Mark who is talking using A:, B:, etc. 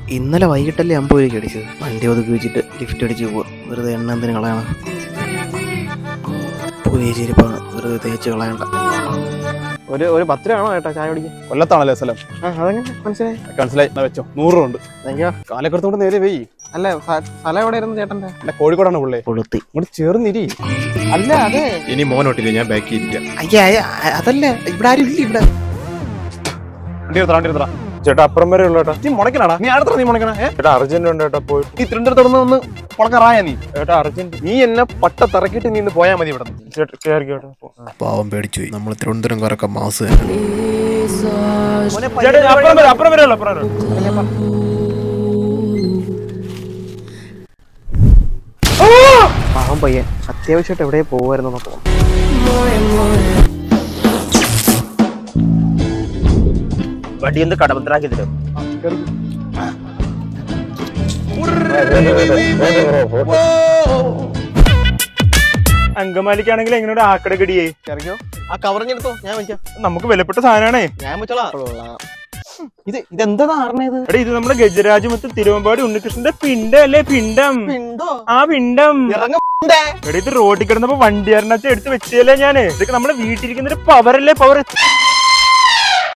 A: ഇന്നലെ വൈകിട്ടല്ലേ അമ്പത് രൂപയ്ക്ക് അടിച്ചത് വണ്ടി ഒതുക്കി വെച്ചിട്ട് ലിഫ്റ്റ് അടിച്ച് പോവുക വെറുതെ എണ്ണ എന്തിനു കളയണം പുതിയ ചെരുപ്പാണ് വെറുതെ തേച്ച് കളയണ്ട ഒരു ഒരു പത്ത് രൂപയാണോ ചേട്ടാ ചായ കുടിക്കാൻ
B: കൊല്ലത്താണല്ലേ സ്ഥലം
A: ആ അതെങ്ങനെ മനസ്സിലായി
B: മനസ്സിലായി എന്നാ വെച്ചോ നൂറ് രൂപ ഉണ്ട്
A: അയ്യോ
B: കാലക്കടത്തോണ്ട് നേരെ വെയ്
A: അല്ല സ്ഥ- സ്ഥലം എവിടെ ഇരുന്നു ചേട്ടൻ്റെ
B: അല്ല കോഴിക്കോടാണ് പുള്ളേ
A: കൊളുത്തി
B: ഇങ്ങോട്ട് ചേർന്നിരി
A: അല്ല അതെ
C: ഇനി മോനോട്ടില്ല ഞാൻ ബാക്കി ഇരിക്കാം
A: അയ്യ അയ്യ, അതല്ല ഇവിടെ ആരും ഇല്ല ഇവിടെ
B: വണ്ടി എടുത്തറ വണ്ടി എടുത്തറ ചേട്ടാ അപ്പുറം വരെ ഉള്ളു ചേട്ടാ നീ മുടക്കണടാ നീ അടുത്ത നീ മുടക്കണ ഏ
C: ചേട്ടാ അർജന്റ് ഉണ്ട് ചേട്ടാ പോയി
B: നീ തിരുവനന്തപുരത്ത് ഒന്ന് പൊളക്കറായ നീ
C: ചേട്ടാ അർജന്റ്
B: നീ എന്നെ പട്ട തിറക്കിട്ട് നീ ഇന്ന് പോയാ മതി ഇവിടെ
C: ചേട്ടാ കേറി കേട്ടോ
D: പാവം പേടിച്ചു പോയി നമ്മൾ തിരുവനന്തപുരംകാരൊക്കെ മാസ്
B: ചേട്ടാ അപ്പുറം വരെ അപ്പുറം വരെ ഉള്ളു അപ്പുറം വരെ
A: പാവം പയ്യൻ അത്യാവശ്യമായിട്ട് എവിടെ പോകുമായിരുന്നു തോന്നുന്നു
E: വണ്ടി ഒന്ന് കടമത്തിലാക്കി തരും
B: അങ്കമാലിക്കാണെങ്കിൽ എങ്ങനെയോട് ആക്കടകടിയേ
A: ഇറങ്ങിയോ ആ കവറിഞ്ഞെടുത്തോ ഞാൻ വയ്ക്കാം
B: നമുക്ക് വിലപ്പെട്ട സാധനമാണേ
A: ഞാൻ വെച്ചോളാം ഇത് ഇതെന്താ അറിഞ്ഞത്
B: എടാ ഇത് നമ്മുടെ ഗജരാജമത്ത് തിരുവമ്പാടി ഉണ്ണികൃഷ്ണന്റെ പിണ്ടം അല്ലേ പിണ്ടം
A: പിണ്ടോ
B: ആ പിണ്ടം
A: ഇറങ്ങ
B: എടാ ഇത് റോഡിൽ കിടന്നപ്പോ വണ്ടി അരണച്ച എടുത്ത് വെച്ചല്ലേ ഞാന് ഇതൊക്കെ നമ്മുടെ വീട്ടിലിരിക്കുന്ന ഒരു പവർ അല്ലേ പവർ